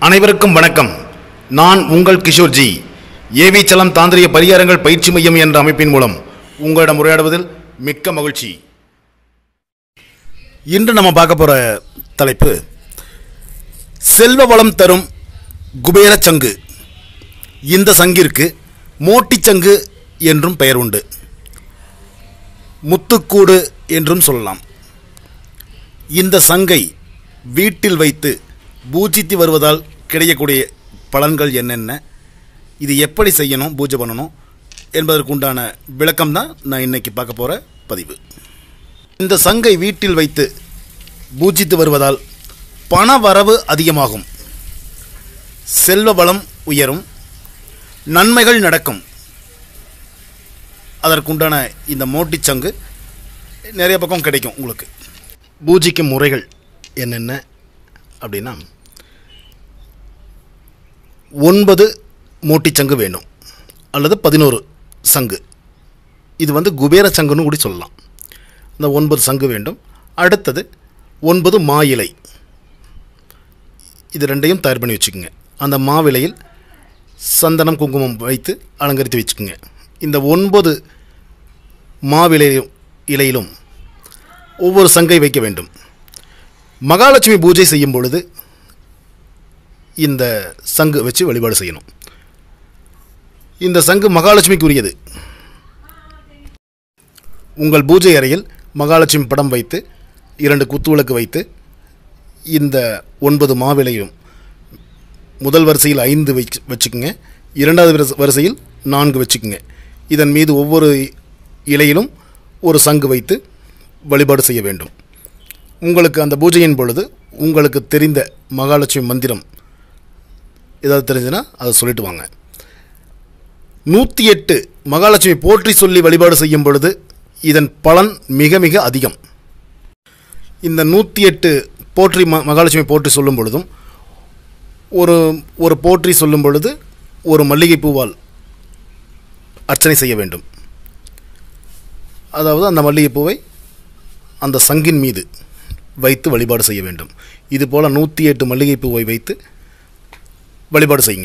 அனைவருக்கும் வணக்கம் நான் உங்கள் கிஷோர்ஜி ஏவி சலம் தாந்திரிய பரிகாரங்கள் பயிற்சி மையம் என்ற அமைப்பின் மூலம் உங்களிடம் உரையாடுவதில் மிக்க மகிழ்ச்சி இன்று நம்ம பார்க்க போகிற தலைப்பு செல்வ வளம் தரும் குபேர சங்கு இந்த சங்கிற்கு மோட்டிச்சங்கு என்றும் பெயர் உண்டு முத்துக்கூடு என்றும் சொல்லலாம் இந்த சங்கை வீட்டில் வைத்து பூஜித்து வருவதால் கிடைக்கக்கூடிய பலன்கள் என்னென்ன இது எப்படி செய்யணும் பூஜை பண்ணணும் என்பதற்கு உண்டான விளக்கம் தான் நான் இன்னைக்கு பார்க்க போகிற பதிவு இந்த சங்கை வீட்டில் வைத்து பூஜித்து வருவதால் பண வரவு அதிகமாகும் செல்வ வளம் உயரும் நன்மைகள் நடக்கும் அதற்குண்டான இந்த மோட்டிச்சங்கு நிறைய பக்கம் கிடைக்கும் உங்களுக்கு பூஜிக்கும் முறைகள் என்னென்ன அப்படின்னா ஒன்பது மோட்டிச்சங்கு வேணும் அல்லது பதினோரு சங்கு இது வந்து குபேர சங்குன்னு கூட சொல்லலாம் இந்த ஒன்பது சங்கு வேண்டும் அடுத்தது ஒன்பது மா இலை இது ரெண்டையும் தயார் பண்ணி வச்சுக்கோங்க அந்த மாவிலையில் சந்தனம் குங்குமம் வைத்து அலங்கரித்து வச்சுக்கோங்க இந்த ஒன்பது மாவிலையும் இலையிலும் ஒவ்வொரு சங்கை வைக்க வேண்டும் மகாலட்சுமி பூஜை செய்யும் பொழுது இந்த சங்கு வச்சு வழிபாடு செய்யணும் இந்த சங்கு மகாலட்சுமிக்குரியது உங்கள் பூஜை அறையில் மகாலட்சுமி படம் வைத்து இரண்டு குத்துவிளக்கு வைத்து இந்த ஒன்பது மாவிலையும் முதல் வரிசையில் ஐந்து வச்சு வச்சுக்கோங்க இரண்டாவது வரிசை- வரிசையில் நான்கு வச்சுக்கோங்க இதன் மீது ஒவ்வொரு இலையிலும் ஒரு சங்கு வைத்து வழிபாடு செய்ய வேண்டும் உங்களுக்கு அந்த பூஜையின் பொழுது உங்களுக்கு தெரிந்த மகாலட்சுமி மந்திரம் ஏதாவது தெரிஞ்சுன்னா அதை சொல்லிட்டு வாங்க நூற்றி எட்டு மகாலட்சுமி போற்றி சொல்லி வழிபாடு செய்யும் பொழுது இதன் பலன் மிக மிக அதிகம் இந்த நூற்றி எட்டு போற்றி ம மகாலட்சுமி போற்றி சொல்லும் பொழுதும் ஒரு ஒரு போற்றி சொல்லும் பொழுது ஒரு மல்லிகை பூவால் அர்ச்சனை செய்ய வேண்டும் அதாவது அந்த மல்லிகை பூவை அந்த சங்கின் மீது வைத்து வழிபாடு செய்ய வேண்டும் இது போல் நூற்றி எட்டு மல்லிகை பூவை வைத்து வழிபாடு செய்யுங்க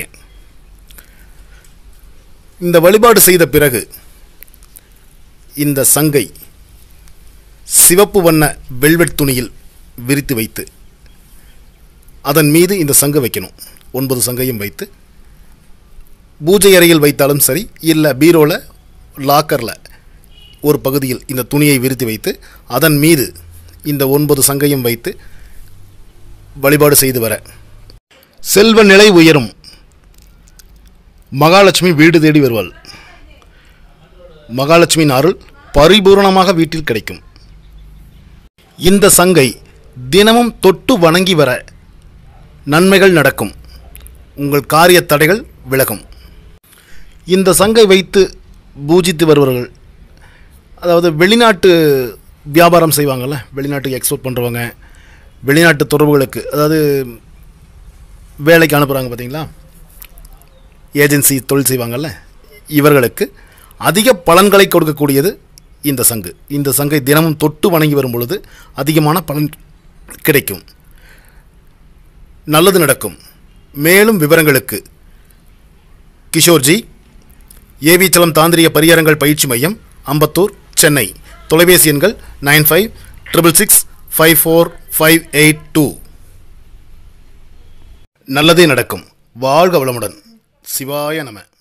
இந்த வழிபாடு செய்த பிறகு இந்த சங்கை சிவப்பு வண்ண வெல்வெட் துணியில் விரித்து வைத்து அதன் மீது இந்த சங்கு வைக்கணும் ஒன்பது சங்கையும் வைத்து பூஜை அறையில் வைத்தாலும் சரி இல்லை பீரோவில் லாக்கரில் ஒரு பகுதியில் இந்த துணியை விரித்து வைத்து அதன் மீது இந்த ஒன்பது சங்கையும் வைத்து வழிபாடு செய்து வர செல்வ நிலை உயரும் மகாலட்சுமி வீடு தேடி வருவாள் மகாலட்சுமியின் அருள் பரிபூரணமாக வீட்டில் கிடைக்கும் இந்த சங்கை தினமும் தொட்டு வணங்கி வர நன்மைகள் நடக்கும் உங்கள் காரிய தடைகள் விலகும் இந்த சங்கை வைத்து பூஜித்து வருபவர்கள் அதாவது வெளிநாட்டு வியாபாரம் செய்வாங்கள்ல வெளிநாட்டுக்கு எக்ஸ்போர்ட் பண்ணுறவங்க வெளிநாட்டு தொடர்புகளுக்கு அதாவது வேலைக்கு அனுப்புகிறாங்க பார்த்தீங்களா ஏஜென்சி தொழில் செய்வாங்கள்ல இவர்களுக்கு அதிக பலன்களை கொடுக்கக்கூடியது இந்த சங்கு இந்த சங்கை தினமும் தொட்டு வணங்கி வரும் பொழுது அதிகமான பலன் கிடைக்கும் நல்லது நடக்கும் மேலும் விவரங்களுக்கு கிஷோர்ஜி ஏவிச்சலம் தாந்திரிக பரிகாரங்கள் பயிற்சி மையம் அம்பத்தூர் சென்னை தொலைபேசி எண்கள் nine five triple six five four five eight two நல்லதே நடக்கும் வாழ்க வளமுடன் சிவாய நம